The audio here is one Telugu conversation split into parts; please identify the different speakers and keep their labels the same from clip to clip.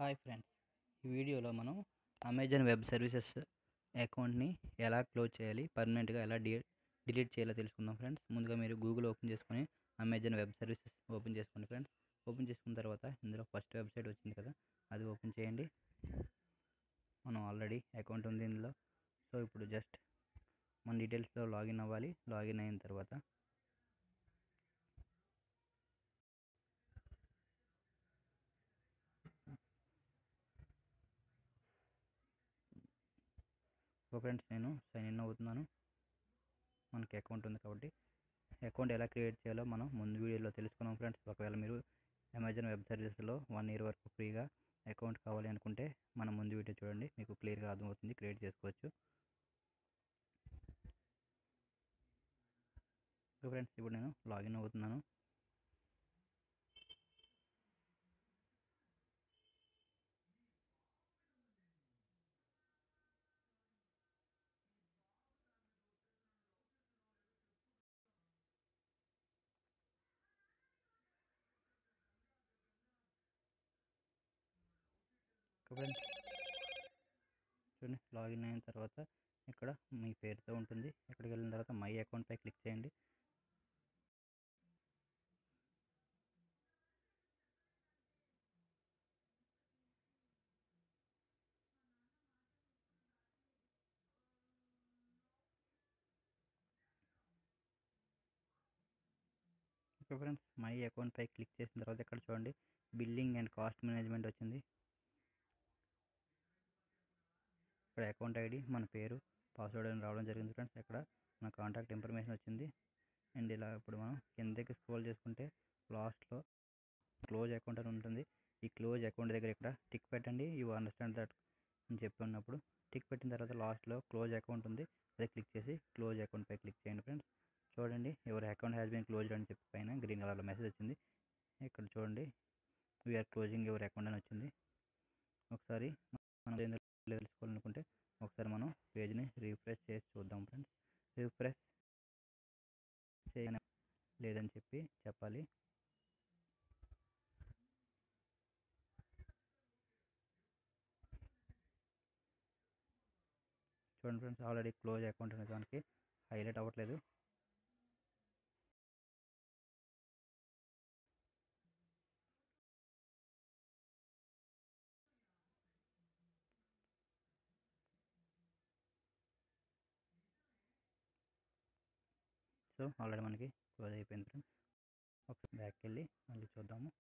Speaker 1: హాయ్ ఫ్రెండ్స్ ఈ వీడియోలో మనం అమెజాన్ వెబ్ సర్వీసెస్ అకౌంట్ని ఎలా క్లోజ్ చేయాలి పర్మనెంట్గా ఎలా డి డిలీట్ చేయాలో తెలుసుకుందాం ఫ్రెండ్స్ ముందుగా మీరు గూగుల్ ఓపెన్ చేసుకొని అమెజాన్ వెబ్ సర్వీసెస్ ఓపెన్ చేసుకోండి ఫ్రెండ్స్ ఓపెన్ చేసుకున్న తర్వాత ఇందులో ఫస్ట్ వెబ్సైట్ వచ్చింది కదా అది ఓపెన్ చేయండి మనం ఆల్రెడీ అకౌంట్ ఉంది ఇందులో సో ఇప్పుడు జస్ట్ మన డీటెయిల్స్లో లాగిన్ అవ్వాలి లాగిన్ అయిన తర్వాత సో ఫ్రెండ్స్ నేను సైన్ ఇన్ అవుతున్నాను మనకి అకౌంట్ ఉంది కాబట్టి అకౌంట్ ఎలా క్రియేట్ చేయాలో మనం ముందు వీడియోలో తెలుసుకున్నాం ఫ్రెండ్స్ ఒకవేళ మీరు అమెజాన్ వెబ్ సర్వీసెస్లో వన్ ఇయర్ వరకు ఫ్రీగా అకౌంట్ కావాలి అనుకుంటే మనం ముందు వీడియో చూడండి మీకు క్లియర్గా అర్థమవుతుంది క్రియేట్ చేసుకోవచ్చు సో ఫ్రెండ్స్ ఇప్పుడు నేను లాగిన్ అవుతున్నాను ఫ్రెండ్స్ చూడండి లాగిన్ అయిన తర్వాత ఇక్కడ మీ పేరుతో ఉంటుంది ఇక్కడికి వెళ్ళిన తర్వాత మై అకౌంట్పై క్లిక్ చేయండి ఓకే ఫ్రెండ్స్ మై అకౌంట్పై క్లిక్ చేసిన తర్వాత ఇక్కడ చూడండి బిల్లింగ్ అండ్ కాస్ట్ మేనేజ్మెంట్ వచ్చింది ఇక్కడ అకౌంట్ ఐడి మన పేరు పాస్వర్డ్ అని రావడం జరిగింది ఫ్రెండ్స్ ఇక్కడ మన కాంటాక్ట్ ఇన్ఫర్మేషన్ వచ్చింది అండ్ ఇలా ఇప్పుడు మనం కిందకి స్క్రోల్ చేసుకుంటే లాస్ట్లో క్లోజ్ అకౌంట్ అని ఉంటుంది ఈ క్లోజ్ అకౌంట్ దగ్గర ఇక్కడ టిక్ పెట్టండి యూ అండర్స్టాండ్ దట్ అని చెప్పి ఉన్నప్పుడు టిక్ పెట్టిన తర్వాత లాస్ట్లో క్లోజ్ అకౌంట్ ఉంది అదే క్లిక్ చేసి క్లోజ్ అకౌంట్పై క్లిక్ చేయండి ఫ్రెండ్స్ చూడండి ఎవరి అకౌంట్ హ్యాస్ బీన్ క్లోజ్డ్ అని చెప్పి పైన గ్రీన్ కలర్లో మెసేజ్ వచ్చింది ఇక్కడ చూడండి వీఆర్ క్లోజింగ్ ఎవరి అకౌంట్ అని వచ్చింది ఒకసారి మనం తెలుసుకోవాలనుకుంటే ఒకసారి మనం పేజ్ని రీఫ్రెష్ చేసి చూద్దాం ఫ్రెండ్స్ రీఫ్రెష్ చేయని లేదని చెప్పి చెప్పాలి చూడండి ఫ్రెండ్స్ ఆల్రెడీ క్లోజ్ అకౌంట్ అనే దానికి హైలైట్ అవ్వట్లేదు సో ఆల్రెడీ మనకి క్లోజ్ అయిపోయింది ఫ్రెండ్స్ ఒకసారి బ్యాక్కి వెళ్ళి మళ్ళీ చూద్దాము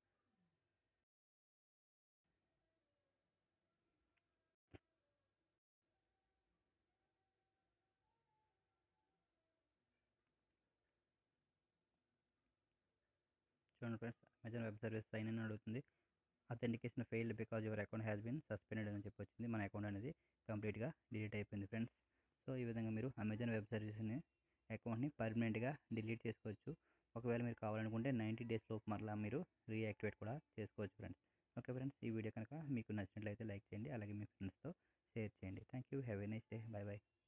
Speaker 1: చూడండి friends Amazon web service sign in అడుగుతుంది authentication failed because your account has been suspended అని చెప్పి వచ్చింది మన అకౌంట్ అనేది కంప్లీట్గా డిలీట్ అయిపోయింది ఫ్రెండ్స్ సో ఈ విధంగా మీరు అమెజాన్ వెబ్ సర్వీస్ని అకౌంట్ని పర్మనెంట్గా డిలీట్ చేసుకోవచ్చు ఒకవేళ మీరు కావాలనుకుంటే నైంటీ డేస్ లోపు మరలా మీరు రీయాక్టివేట్ కూడా చేసుకోవచ్చు ఫ్రెండ్స్ ఓకే ఫ్రెండ్స్ ఈ వీడియో కనుక మీకు నచ్చినట్లయితే లైక్ చేయండి అలాగే మీ ఫ్రెండ్స్తో షేర్ చేయండి thank you have a nice day bye bye